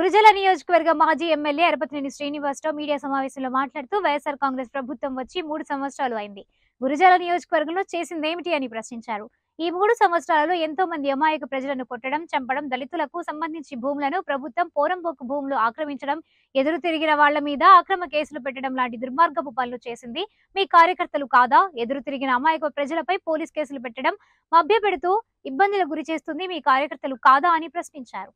గురుజల నియోజకవర్గ మాజీ MLA Yarapathineni Srinivasarao media సమావేశంలో మాట్లాడుతూ వైఎస్ఆర్ కాంగ్రెస్ ప్రభుత్వం వచ్చి మూడు సంవత్సరాలు అయింది గురుజల నియోజకవర్గంలో చేసిందేమిటి అని ప్రశ్నించారు ఈ మూడు సంవత్సరాలలో ఎంతో మంది అమాయక ప్రజలను కొట్టడం చంపడం దళితులకు సంబంధించి భూములను ప్రభుత్వం పోరంబోకు భూములు ఆక్రమించడం ఎదురు తిరిగిన వాళ్ల మీద అక్రమ కేసులు పెట్టడం లాంటి దుర్మార్గపు పనులు చేసింది మీ కార్యకర్తలు కాదా ఎదురు తిరిగిన అమాయక ప్రజలపై పోలీస్ కేసులు పెట్టడం మభ్యపెడుతూ ఇబ్బందులకు గురి చేస్తుంది మీ కార్యకర్తలు కాదా అని ప్రశ్నించారు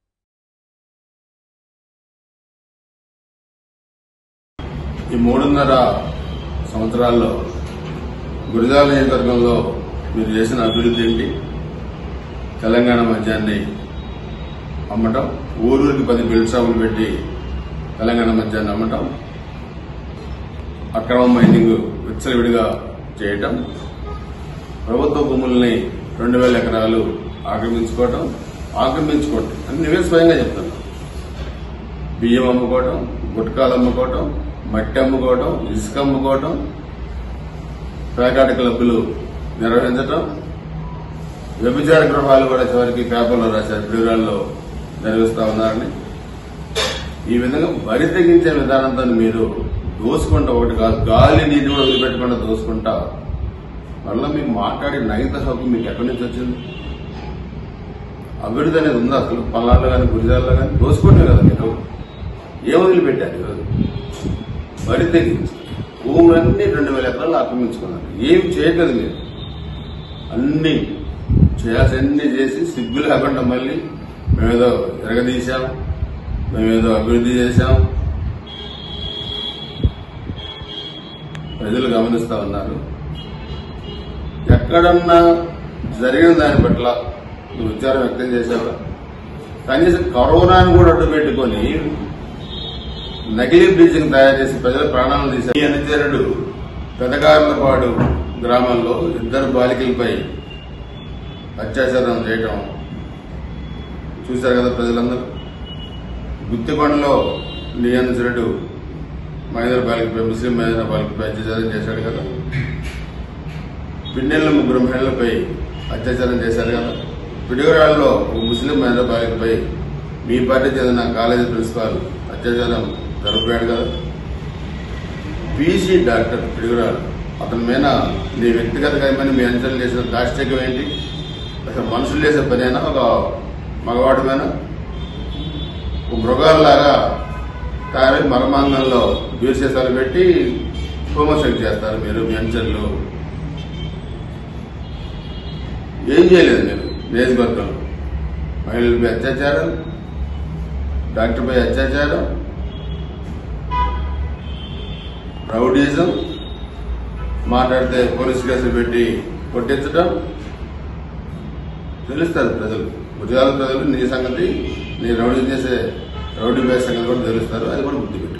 ఈ మూడున్నర సంవత్సరాల్లో గురిజాల నియోజకవర్గంలో మీరు చేసిన అభివృద్ధి ఏంటి తెలంగాణ మద్యాన్ని అమ్మటం ఊరూరికి పది బిల్డ్ షాపులు పెట్టి తెలంగాణ మద్యాన్ని అమ్మటం అక్రమ మైనింగ్ విచ్చలవిడిగా చేయటం ప్రభుత్వ భూముల్ని రెండు వేల ఎకరాలు ఆక్రమించుకోవటం ఆక్రమించుకోవటం అని నువ్వే స్వయంగా చెప్తున్నావు బియ్యం అమ్ముకోవటం గుట్కాలు అమ్ముకోవటం మట్టి అమ్ముకోవటం ఇసుక అమ్ముకోవటం పేకాట క్లబ్బులు నిర్వహించటం వ్యభిచార గృహాలు కూడా చివరికి పేపర్లో రాశారు ప్రియురాల్లో నిర్వహిస్తా ఉన్నారని ఈ విధంగా బరి తెగించే విధానంతో మీరు దోసుకుంటా ఒకటి కాదు గాలి నీటి కూడా వదిలిపెట్టకుండా దోసుకుంటా మళ్ళీ మీకు మాట్లాడే నైత హక్కు మీకు ఎక్కడి నుంచి వచ్చింది అభివృద్ధి అనేది ఉందా అసలు పల్నాడులో కానీ గురిజాల్లో కానీ దోసుకుంటే కదా మీరు ఏం వదిలిపెట్టారు ఈరోజు వరి తెగించి భూములన్నీ రెండు వేల ఎకరాలు ఆక్రమించుకున్నారు ఏం చేయట్లేదు మీరు అన్ని చేయాల్సినన్ని చేసి సిగ్గు లేకుండా మళ్ళీ మేమేదో ఎరగదీశాం మేమేదో అభివృద్ధి చేశాం ప్రజలు గమనిస్తా ఉన్నారు ఎక్కడన్నా జరిగిన దాని పట్ల నువ్వు విచారం వ్యక్తం చేశావా కనీసం కరోనాను కూడా అడ్డు పెట్టుకొని నకిలీ బ్లీచింగ్ తయారు చేసి ప్రజల ప్రాణాలను తీశారు ఈ అనుచరుడు పెదకార్లపాడు గ్రామంలో ఇద్దరు బాలికలపై అత్యాచారం చేయటం చూశారు కదా ప్రజలందరూ గుత్తికొండలో నీ అనుచరుడు మహేంద్ర బాలికపై ముస్లిం మహేంద్ర బాలికపై అత్యాచారం చేశాడు కదా పిన్నెల ముగ్గురు మహిళలపై అత్యాచారం చేశారు కదా పిడుగురాళ్ళలో ఒక ముస్లిం మహిళ బాలికపై మీ పార్టీ చెందిన కాలేజీ ప్రిన్సిపాల్ అత్యాచారం జరుపుతాడు కదా పీసీ డాక్టర్ పిడుగురాడు అతని మీద నీ వ్యక్తిగతంగా ఏమైనా మీ అంచనా చేసిన దాష్టికం ఏంటి అసలు మనుషులు చేసే పనేనా ఒక మగవాడి మీద ఒక మృగాల్లాగా తయారై మరమాంగంలో వీరశేషాలు పెట్టి హోమశక్తి చేస్తారు మీరు మీ అంచనలు ఏం చేయలేదు మీరు నియోజకవర్గంలో మహిళలపై అత్యాచారం డాక్టర్పై అత్యాచారం రౌడీజం మాట్లాడితే పోలీస్ కేసులు పెట్టి కొట్టించడం తెలుస్తారు ప్రజలు గుజరాత్ ప్రజలు నీ సంగతి నీ రౌడీ చేసే రౌడీ బేస్ సంగతి కూడా తెలుస్తారు అది కూడా గుర్తుపెట్టు